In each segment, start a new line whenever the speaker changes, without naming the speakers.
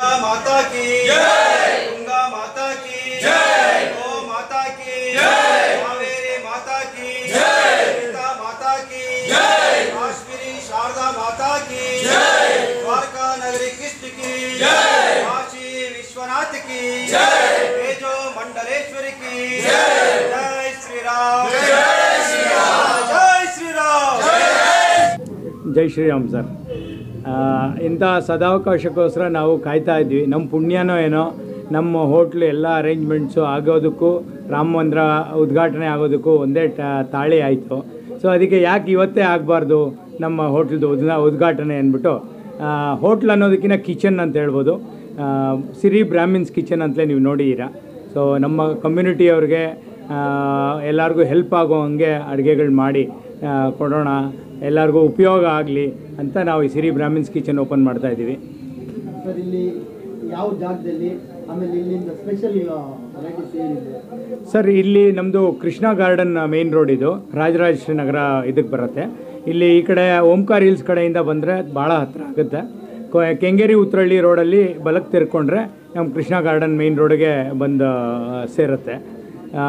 माता की जय गंगा माता की जय गो माता की जय कावेरी माता की जय सीता माता की जय काश्मीरी शारदा माता की जय द्वारका नगरी कृष्ण की जय काशी विश्वनाथ की जय तेजो मंडलेश्वरी की जय जय श्री राम जय श्री राम जय श्री राम
ಜೈ ಶ್ರೀರಾಮ್ ಸರ್ ಆ, ಇಂಥ ಸದಾವಕಾಶಕ್ಕೋಸ್ಕರ ನಾವು ಕಾಯ್ತಾ ಇದ್ವಿ ನಮ್ಮ ಪುಣ್ಯನೋ ಏನೋ ನಮ್ಮ ಹೋಟ್ಲು ಎಲ್ಲ ಅರೇಂಜ್ಮೆಂಟ್ಸು ಆಗೋದಕ್ಕೂ ರಾಮ ಮಂದಿರ ಉದ್ಘಾಟನೆ ಆಗೋದಕ್ಕೂ ಒಂದೇ ಟ- ತಾಳಿ ಆಯಿತು ಸೊ ಅದಕ್ಕೆ ಯಾಕೆ ಇವತ್ತೇ ಆಗಬಾರ್ದು ನಮ್ಮ ಹೋಟ್ಲದು ಉದ್ಘಾ ಉದ್ಘಾಟನೆ ಅಂದ್ಬಿಟ್ಟು ಹೋಟ್ಲ್ ಅನ್ನೋದಕ್ಕಿಂತ ಕಿಚನ್ ಅಂತ ಹೇಳ್ಬೋದು ಆ, ಸಿರಿ ಬ್ರಾಹ್ಮಿನ್ಸ್ ಕಿಚನ್ ಅಂತಲೇ ನೀವು ನೋಡಿದ್ದೀರಾ ಸೊ ನಮ್ಮ ಕಮ್ಯುನಿಟಿಯವ್ರಿಗೆ ಎಲ್ಲರಿಗೂ ಹೆಲ್ಪ್ ಆಗೋ ಹಂಗೆ ಅಡುಗೆಗಳು ಮಾಡಿ ಆ, ಕೊಡೋಣ ಎಲ್ಲರಿಗೂ ಉಪಯೋಗ ಆಗಲಿ ಅಂತ ನಾವು ಈ ಸಿರಿ ಬ್ರಾಹ್ಮಿನ್ಸ್ ಕಿಚನ್ ಓಪನ್ ಮಾಡ್ತಾ ಇದ್ದೀವಿ
ಸರ್ ಇಲ್ಲಿ ಯಾವ ಜಾಗದಲ್ಲಿ ಆಮೇಲೆ ಇಲ್ಲಿಂದ ಸ್ಪೆಷಲ್ ವೆರೈಟೀಸ್ ಏನಿದೆ
ಸರ್ ಇಲ್ಲಿ ನಮ್ಮದು ಕೃಷ್ಣ ಗಾರ್ಡನ್ ಮೇನ್ ರೋಡ್ ಇದು ರಾಜರಾಜೇಶ್ವರಿ ನಗರ ಇದಕ್ಕೆ ಬರುತ್ತೆ ಇಲ್ಲಿ ಈ ಕಡೆ ಓಂಕಾರ್ ಹಿಲ್ಸ್ ಕಡೆಯಿಂದ ಬಂದರೆ ಭಾಳ ಹತ್ತಿರ ಆಗುತ್ತೆ ಕೊ- ಕೆಂಗೇರಿ ಉತ್ರಳ್ಳಿ ರೋಡಲ್ಲಿ ಬಲಕ್ಕೆ ತಿರ್ಕೊಂಡ್ರೆ ನಮ್ಮ ಕೃಷ್ಣ ಗಾರ್ಡನ್ ಮೇನ್ ರೋಡ್ಗೆ ಬಂದು ಆ, ಸೇರುತ್ತೆ ಆ,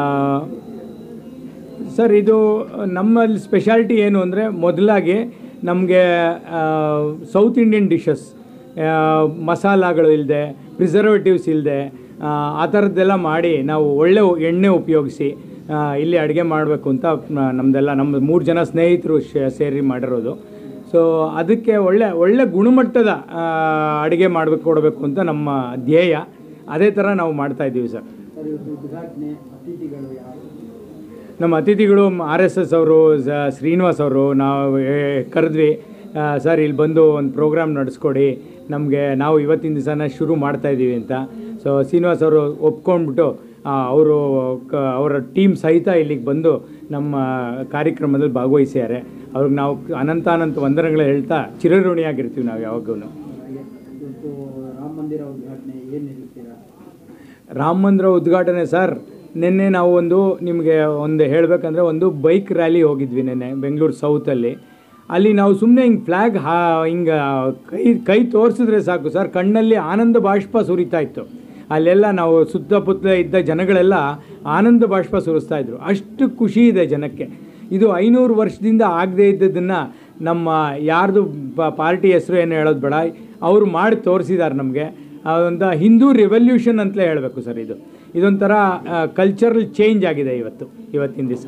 ಸರ್ ಇದು ನಮ್ಮಲ್ಲಿ ಸ್ಪೆಷಾಲಿಟಿ ಏನು ಅಂದರೆ ಮೊದಲಾಗಿ ನಮಗೆ ಸೌತ್ ಇಂಡಿಯನ್ ಡಿಶಸ್ ಮಸಾಲಾಗಳು ಇಲ್ಲದೆ ಪ್ರಿಸರ್ವೇಟಿವ್ಸ್ ಇಲ್ಲದೆ ಆ ಥರದ್ದೆಲ್ಲ ಮಾಡಿ ನಾವು ಒಳ್ಳೆ ಎಣ್ಣೆ ಉಪಯೋಗಿಸಿ ಆ, ಇಲ್ಲಿ ಅಡುಗೆ ಮಾಡಬೇಕು ಅಂತ ನ- ನಮ್ಮದೆಲ್ಲ ನಮ್ಮ ಮೂರು ಜನ ಸ್ನೇಹಿತರು ಶೇ- ಸೇರಿ ಮಾಡಿರೋದು ಸೊ ಅದಕ್ಕೆ ಒಳ್ಳೆ ಒಳ್ಳೆ ಗುಣಮಟ್ಟದ ಅಡುಗೆ ಮಾಡಬೇಕು ಕೊಡಬೇಕು ಅಂತ ನಮ್ಮ ಧ್ಯೇಯ ಅದೇ ಥರ ನಾವು ಮಾಡ್ತಾ ಇದ್ದೀವಿ ಸರ್
ಸರ್ ಇವತ್ತು ಉದ್ಘಾಟನೆ ಅತಿಥಿಗಳು ಯಾರು
ನಮ್ಮ ಅತಿಥಿಗಳು ಆರ್ ಎಸ್ ಎಸ್ ಅವರು ಸ- ಶ್ರೀನಿವಾಸ್ ಅವರು ನಾವು ಏ, ಕರೆದ್ವಿ ಆ, ಸರ್ ಇಲ್ಲಿ ಬಂದು ಒಂದು ಪ್ರೋಗ್ರಾಮ್ ನಡೆಸ್ಕೊಡಿ ನಮಗೆ ನಾವು ಇವತ್ತಿನ ದಿವಸನ ಶುರು ಮಾಡ್ತಾ ಇದ್ದೀವಿ ಅಂತ ಸೊ ಶ್ರೀನಿವಾಸ್ ಅವರು ಒಪ್ಕೊಂಡ್ಬಿಟ್ಟು ಅವರು ಕ ಅವರ ಟೀಮ್ ಸಹಿತ ಇಲ್ಲಿಗೆ ಬಂದು ನಮ್ಮ ಕಾರ್ಯಕ್ರಮದಲ್ಲಿ ಭಾಗವಹಿಸ್ಯಾರೆ ಅವ್ರಿಗೆ ನಾವು ಅನಂತಾನಂತ ವಂದನೆಗಳು ಹೇಳ್ತಾ ಚಿರಋಣಿಯಾಗಿರ್ತೀವಿ ನಾವು ಯಾವಾಗೂ
ಹಾಗೆ ಇವತ್ತು ರಾಮ ಮಂದಿರ ಉದ್ಘಾಟನೆ ಏನು ನಿಲ್ಲಿಸ್ತೀರಾ
ರಾಮ ಮಂದಿರ ಉದ್ಘಾಟನೆ ಸರ್ ನಿನ್ನೆ ನಾವು ಒಂದು ನಿಮಗೆ ಒಂದು ಹೇಳಬೇಕಂದ್ರೆ ಒಂದು ಬೈಕ್ ರ್ಯಾಲಿ ಹೋಗಿದ್ವಿ ನಿನ್ನೆ ಬೆಂಗಳೂರು ಸೌತಲ್ಲಿ ಅಲ್ಲಿ ನಾವು ಸುಮ್ಮನೆ ಹಿಂಗೆ ಫ್ಲ್ಯಾಗ್ ಹಾ ಹಿಂಗೆ ಕೈ ಕೈ ತೋರಿಸಿದ್ರೆ ಸಾಕು ಸರ್ ಕಣ್ಣಲ್ಲಿ ಆನಂದ ಬಾಷ್ಪ ಸುರಿತಾ ಇತ್ತು ಅಲ್ಲೆಲ್ಲ ನಾವು ಸುತ್ತಮುತ್ತ ಇದ್ದ ಜನಗಳೆಲ್ಲ ಆನಂದ ಬಾಷ್ಪ ಸುರಿಸ್ತಾ ಇದ್ರು ಅಷ್ಟು ಖುಷಿ ಇದೆ ಜನಕ್ಕೆ ಇದು ಐನೂರು ವರ್ಷದಿಂದ ಆಗದೇ ಇದ್ದದನ್ನು ನಮ್ಮ ಯಾರ್ದು ಪಾರ್ಟಿ ಹೆಸರು ಏನು ಹೇಳೋದು ಬೇಡ ಅವರು ಮಾಡಿ ತೋರಿಸಿದ್ದಾರೆ ನಮಗೆ ಒಂದು ಹಿಂದೂ ರೆವಲ್ಯೂಷನ್ ಅಂತಲೇ ಹೇಳಬೇಕು ಸರ್ ಇದು ಇದೊಂಥರ ಕಲ್ಚರಲ್ ಚೇಂಜ್ ಆಗಿದೆ ಇವತ್ತು ಇವತ್ತಿನ ದಿವಸ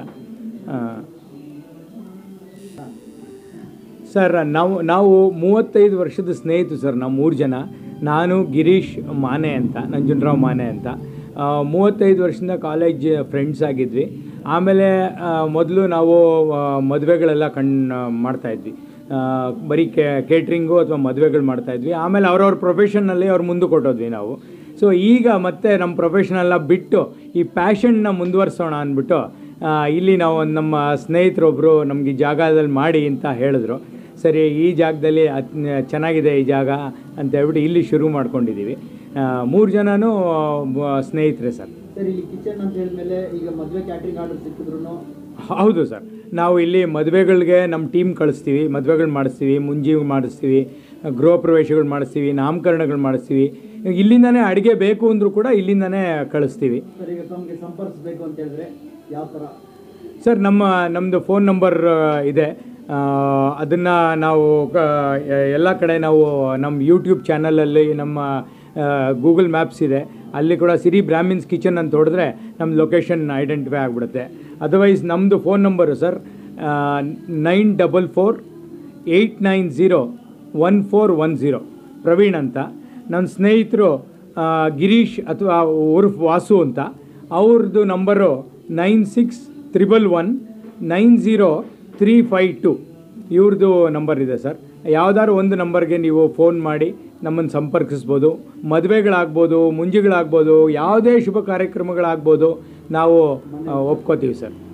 ಸರ್ ನಾವು ನಾವು ಮೂವತ್ತೈದು ವರ್ಷದ ಸ್ನೇಹಿತರು ಸರ್ ನಾವು ಮೂರು ಜನ ನಾನು ಗಿರೀಶ್ ಮಾನೆ ಅಂತ ನಂಜುನರಾವ್ ಮಾನೆ ಅಂತ ಆ, ಮೂವತ್ತೈದು ವರ್ಷದಿಂದ ಕಾಲೇಜ್ ಫ್ರೆಂಡ್ಸ್ ಆಗಿದ್ವಿ ಆಮೇಲೆ ಮೊದಲು ನಾವು ಆ, ಮದುವೆಗಳೆಲ್ಲ ಕಣ್ ಮಾಡ್ತಾಯಿದ್ವಿ ಬರೀ ಕೇಟ್ರಿಂಗು ಅಥವಾ ಮದುವೆಗಳು ಮಾಡ್ತಾಯಿದ್ವಿ ಆಮೇಲೆ ಅವ್ರವ್ರ ಪ್ರೊಫೆಷನ್ನಲ್ಲಿ ಅವ್ರು ಮುಂದೆ ಕೊಟ್ಟೋದ್ವಿ ನಾವು ಸೊ ಈಗ ಮತ್ತೆ ನಮ್ಮ ಪ್ರೊಫೆಷನೆಲ್ಲ ಬಿಟ್ಟು ಈ ಪ್ಯಾಷನ್ನ ಮುಂದುವರ್ಸೋಣ ಅಂದ್ಬಿಟ್ಟು ಆ, ಇಲ್ಲಿ ನಾವು ಒಂದು ನಮ್ಮ ಸ್ನೇಹಿತರೊಬ್ಬರು ನಮಗೆ ಈ ಜಾಗದಲ್ಲಿ ಮಾಡಿ ಅಂತ ಹೇಳಿದ್ರು ಸರಿ ಈ ಜಾಗದಲ್ಲಿ ಅತ್ ಚೆನ್ನಾಗಿದೆ ಈ ಜಾಗ ಅಂತ ಹೇಳ್ಬಿಟ್ಟು ಇಲ್ಲಿ ಶುರು ಮಾಡ್ಕೊಂಡಿದ್ದೀವಿ ಮೂರು ಜನನೂ ಆ, ಸ್ನೇಹಿತರೆ ಸರ್
ಸರ್ ಇಲ್ಲಿ ಕಿಚನ್ ಅಂತ ಹೇಳಿದ್ಮೇಲೆ ಈಗ ಮದುವೆ ಕ್ಯಾಟ್ರಿಂಗ್ ಆರ್ಡರ್ ಸಿಕ್ಕಿದ್ರು
ಹೌದು ಸರ್ ನಾವು ಇಲ್ಲಿ ಮದುವೆಗಳಿಗೆ ನಮ್ಮ ಟೀಮ್ ಕಳಿಸ್ತೀವಿ ಮದುವೆಗಳು ಮಾಡಿಸ್ತೀವಿ ಮುಂಜಿ ಮಾಡಿಸ್ತೀವಿ ಗೃಹ ಪ್ರವೇಶಗಳು ಮಾಡಿಸ್ತೀವಿ ನಾಮಕರಣಗಳು ಮಾಡಿಸ್ತೀವಿ ಇಲ್ಲಿಂದನೇ ಅಡುಗೆ ಬೇಕು ಅಂದರೂ ಕೂಡ ಇಲ್ಲಿಂದನೇ ಕಳಿಸ್ತೀವಿ
ಸರ್ ಈಗ ತಮಗೆ ಸಂಪರ್ಕಿಸ್ಬೇಕು ಅಂತ ಹೇಳಿದ್ರೆ ಯಾವ ಥರ
ಸರ್ ನಮ್ಮ ನಮ್ಮದು ಫೋನ್ ನಂಬರ್ ಇದೆ ಅದನ್ನು ನಾವು ಎಲ್ಲ ಕಡೆ ನಾವು ನಮ್ಮ ಯೂಟ್ಯೂಬ್ ಚಾನಲಲ್ಲಿ ನಮ್ಮ ಗೂಗಲ್ ಮ್ಯಾಪ್ಸ್ ಇದೆ ಅಲ್ಲಿ ಕೂಡ ಸಿರಿ ಬ್ರಾಹ್ಮಿನ್ಸ್ ಕಿಚನ್ ಅಂತ ಹೊಡೆದ್ರೆ ನಮ್ಮ ಲೊಕೇಶನ್ ಐಡೆಂಟಿಫೈ ಆಗಿಬಿಡುತ್ತೆ ಅದರ್ವೈಸ್ ನಮ್ಮದು phone number sir nine double four eight nine zero one four one zero Praveen ಅಂತ ನನ್ನ ಸ್ನೇಹಿತರು ಆ, ಗಿರೀಶ್ ಅಥವಾ ಉರ್ಫ್ ವಾಸು ಅಂತ ಅವ್ರದ್ದು number nine six triple one nine zero three five two ಇವ್ರದ್ದು ನಂಬರ್ ಇದೆ ಸರ್ ಯಾವುದಾದ್ರು ಒಂದು ನಂಬರ್ಗೆ ನೀವು ಫೋನ್ ಮಾಡಿ ನಮ್ಮನ್ನು ಸಂಪರ್ಕಿಸ್ಬೋದು ಮದುವೆಗಳಾಗ್ಬೋದು ಮುಂಜಿಗಳಾಗ್ಬೋದು ಯಾವುದೇ ಶುಭ ಕಾರ್ಯಕ್ರಮಗಳಾಗ್ಬೋದು ನಾವು ಆ, ಒಪ್ಕೋತೀವಿ ಸರ್